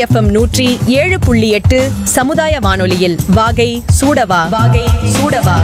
FM நூற்றி ஏழு புள்ளி எட்டு சமுதாய வானொலியில் வாகை சூடவா வாகை சூடவா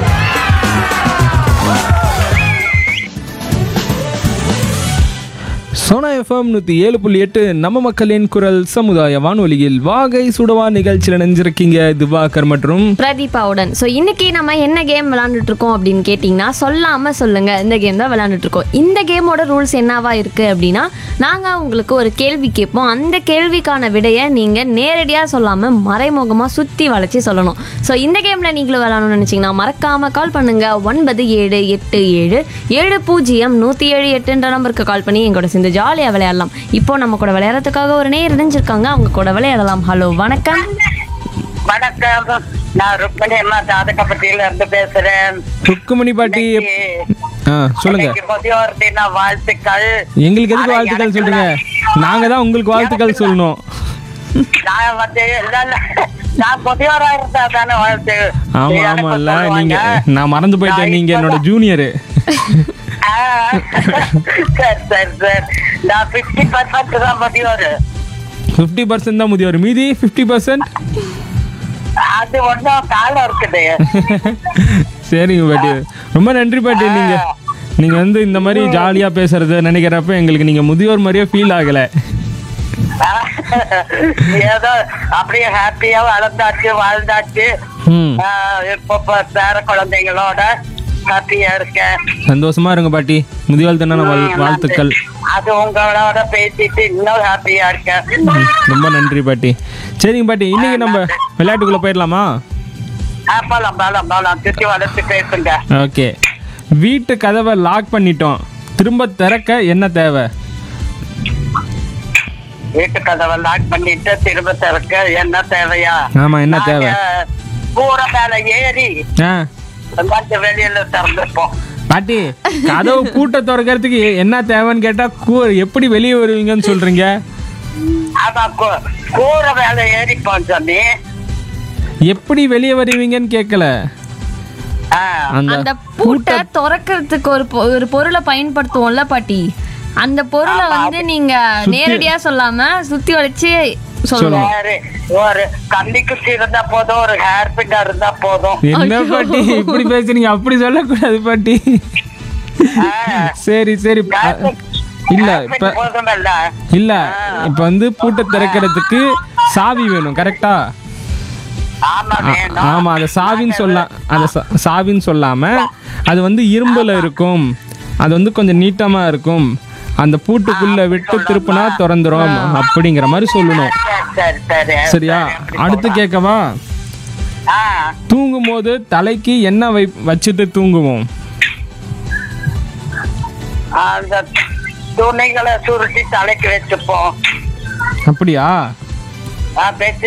சோனா எஃப்எம் நூற்றி ஏழு புள்ளி எட்டு நம்ம மக்களின் குரல் சமுதாய வானொலியில் வாகை சுடவா நிகழ்ச்சியில் நினைஞ்சிருக்கீங்க திவாகர் மற்றும் பிரதீபாவுடன் ஸோ இன்னைக்கு நம்ம என்ன கேம் விளாண்டுட்டு இருக்கோம் அப்படின்னு கேட்டிங்கன்னா சொல்லாமல் சொல்லுங்க இந்த கேம் தான் விளாண்டுட்டு இருக்கோம் இந்த கேமோட ரூல்ஸ் என்னவா இருக்கு அப்படின்னா நாங்கள் உங்களுக்கு ஒரு கேள்வி கேட்போம் அந்த கேள்விக்கான விடையை நீங்கள் நேரடியாக சொல்லாமல் மறைமுகமாக சுற்றி வளைச்சி சொல்லணும் ஸோ இந்த கேமில் நீங்களும் விளாடணும்னு நினச்சிங்கன்னா மறக்காமல் கால் பண்ணுங்க ஒன்பது ஏழு எட்டு ஏழு ஏழு பூஜ்ஜியம் நூற்றி ஏழு எட்டுன்ற நம்பருக்கு கால் பண்ணி எங்களோட சேர்ந்து ஜாலியாக விளையாடலாம் இப்போ நம்ம கூட விளையாடுறதுக்காக ஒரு நேர் இணைஞ்சிருக்காங்க அவங்க கூட விளையாடலாம் ஹலோ வணக்கம் வணக்கம் நான் ருக்மணி அம்மா ஜாதகப்பட்டியில இருந்து பேசுறேன் ருக்குமணி பாட்டி ஆ சொல்லுங்க இன்னைக்கு முதியோர் தின வாழ்த்துக்கள் எங்களுக்கு எதுக்கு ஆனா வாழ்த்துக்கள் எனக்கு சொல்றீங்க நாங்க தான் உங்களுக்கு வாழ்த்துக்கள் சொல்லணும் நான் வந்து இல்ல, இல்ல, நான் முதியோரா இருந்தா தானே வாழ்த்து ஆமா எனக்கு ஆமா இல்ல சொல்லுவாங்க. நீங்க நான் மறந்து போயிட்டேன் நான் நீங்க என்னோட இப்பதான்- ஜூனியரு ஆ, சரி சரி சரி நான் பிப்டி பர்சன்ட் தான் முதியோர் ஃபிஃப்டி பர்சன்ட் தான் முதியோர் மீதி ஃபிஃப்டி பர்சன்ட் அது ஒன்றும் காலம் இருக்குது சரிங்க பாட்டி ரொம்ப நன்றி பாட்டி நீங்க நீங்க வந்து இந்த மாதிரி ஜாலியா பேசுறது நினைக்கிறப்ப எங்களுக்கு நீங்க முதியோர் மாதிரியே ஃபீல் ஆகல ஏதோ அப்படியே ஹாப்பியா வளர்ந்தாச்சு வாழ்ந்தாச்சு ம் ஆ, இப்போ இப்ப பேர குழந்தைங்களோட ஹாப்பியா இருக்கேன் சந்தோஷமா இருங்க பாட்டி முதியோர் தின வாழ்- வாழ்த்துக்கள் அது உங்களோட பேசிட்டு இன்னும் ஹாப்பியா இருக்கேன் ம், ரொம்ப நன்றி பாட்டி சரிங்க பாட்டி இன்னைக்கு நம்ம விளையாட்டுக்குள்ள போயிடலாமா ஆ, போலாம் போலாம் போலாம் சுத்தி வளர்த்து பேசுங்க ஓகே வீட்டு கதவை லாக் பண்ணிட்டோம் திரும்ப திறக்க என்ன தேவை வீட்டு கதவை லாக் பண்ணிட்டு திரும்ப திறக்க என்ன தேவையா ஆமா என்ன தேவை நாங்க கூரை மேல ஏறி ஆ வந்து வெளியில திறந்துப்போம் பாட்டி கதவு பூட்ட திறக்கிறதுக்கு என்ன தேவைன்னு கேட்டா கூ எப்படி வெளியே வருவீங்கன்னு சொல்றீங்க அதான் கூ- கூரை மேல ஏறிப்போம் சொன்னி எப்படி வெளியே வருவீங்கன்னு கேட்கல ஆ, அந்த அந்த பூட்டை திறக்கிறதுக்கு ஒரு பொ- ஒரு பொருளை பயன்படுத்துவோம்ல பாட்டி அந்த பொருளை வந்து நீங்க நேரடியா சொல்லாம சுத்தி வளைச்சு சொல்லணும் சரி ஒரு கண்ணி குச்சி இருந்தா போதும் ஒரு ஹேர் பின் இருந்தா போதும் என்ன பாட்டி இப்படி பேசுறீங்க அப்படி சொல்லக்கூடாது பாட்டி ஆ. சரி சரி ப- hair pin- இல்ல hair pin இப்ப போதுமல்ல இல்ல இப்ப வந்து பூட்டை திறக்கிறதுக்கு சாவி வேணும் கரெக்டா ஆமா வேணும் ஆமா அந்த சாவின்னு சொல்ல அந்த சா- சாவின்னு சொல்லாம அது வந்து இரும்புல இருக்கும் அது வந்து கொஞ்சம் நீட்டமா இருக்கும் அந்த பூட்டுக்குள்ள விட்டு திருப்பினா திறந்துரும் அப்படிங்கிற மாதிரி சொல்லணும் சரி சரி சரி சரியா அடுத்து கேட்கவா ஆ தூங்கும் போது தலைக்கு என்ன வை வச்சுட்டு தூங்குவோம் அந்த துணிகளை சுருட்டி தலைக்கு வச்சுப்போம் அப்படியா ஆ, வச்சு